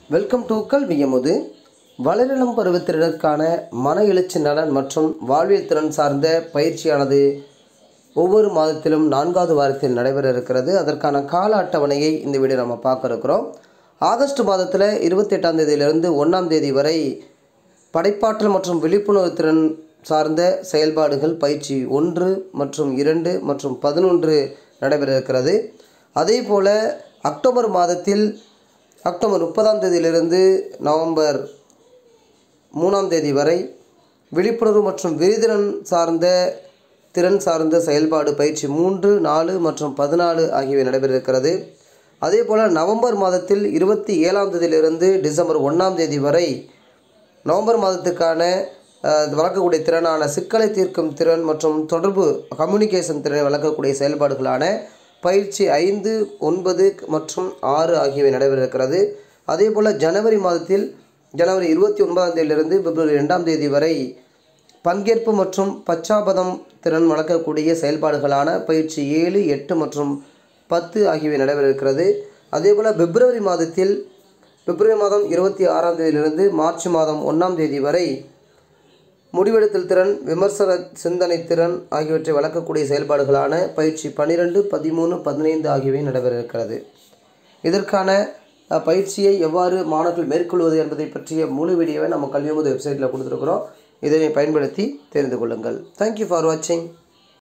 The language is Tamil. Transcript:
வெல்கம் டு கல்வியமுது வளரிளம் பருவத்தினருக்கான மன எழுச்சி நலன் மற்றும் வாழ்வியல் திறன் சார்ந்த பயிற்சியானது ஒவ்வொரு மாதத்திலும் நான்காவது வாரத்தில் நடைபெற இருக்கிறது அதற்கான கால அட்டவணையை இந்த வீடியோ நம்ம பார்க்க இருக்கிறோம் ஆகஸ்ட் மாதத்தில் இருபத்தெட்டாம் தேதியிலிருந்து ஒன்றாம் தேதி வரை படைப்பாற்றல் மற்றும் விழிப்புணர்வு திறன் சார்ந்த செயல்பாடுகள் பயிற்சி ஒன்று மற்றும் இரண்டு மற்றும் பதினொன்று நடைபெற இருக்கிறது அதே போல் அக்டோபர் மாதத்தில் அக்டோபர் முப்பதாம் தேதியிலிருந்து நவம்பர் மூணாம் தேதி வரை விழிப்புணர்வு மற்றும் விரிதிறன் சார்ந்த திறன் சார்ந்த செயல்பாடு பயிற்சி மூன்று நாலு மற்றும் பதினாலு ஆகியவை நடைபெற இருக்கிறது அதே போல் நவம்பர் மாதத்தில் இருபத்தி ஏழாம் தேதியிலிருந்து டிசம்பர் ஒன்றாம் தேதி வரை நவம்பர் மாதத்துக்கான அஹ், வளர்க்கக்கூடிய திறனான சிக்கலை தீர்க்கும் திறன் மற்றும் தொடர்பு கம்யூனிகேஷன் திறனை வளர்க்கக்கூடிய செயல்பாடுகளான பயிற்சி ஐந்து ஒன்பது மற்றும் ஆறு ஆகியவை நடைபெற இருக்கிறது அதே போல் ஜனவரி மாதத்தில் ஜனவரி இருபத்தி ஒன்பதாம் தேதியிலிருந்து பிப்ரவரி ரெண்டாம் தேதி வரை பங்கேற்பு மற்றும் பச்சாபதம் திறன் வளர்க்கக்கூடிய செயல்பாடுகளான பயிற்சி ஏழு எட்டு மற்றும் பத்து ஆகியவை நடைபெற இருக்கிறது அதேபோல் பிப்ரவரி மாதத்தில் பிப்ரவரி மாதம் இருபத்தி ஆறாம் தேதியிலிருந்து மார்ச் மாதம் ஒன்றாம் தேதி வரை முடிவெடுத்தல் திறன் விமர்சன சிந்தனை திறன் ஆகியவற்றை வளர்க்கக்கூடிய செயல்பாடுகளான பயிற்சி பன்னிரெண்டு பதிமூணு பதினைந்து ஆகியவை நடைபெற இருக்கிறது இதற்கான அஹ், பயிற்சியை எவ்வாறு மாணவர்கள் மேற்கொள்வது என்பதை பற்றிய முழு வீடியோவை நம்ம கல்வியமுது வெப்சைட்டில் கொடுத்துருக்குறோம் இதனை பயன்படுத்தி தெரிந்து கொள்ளுங்கள் தேங்க்யூ ஃபார் வாட்சிங்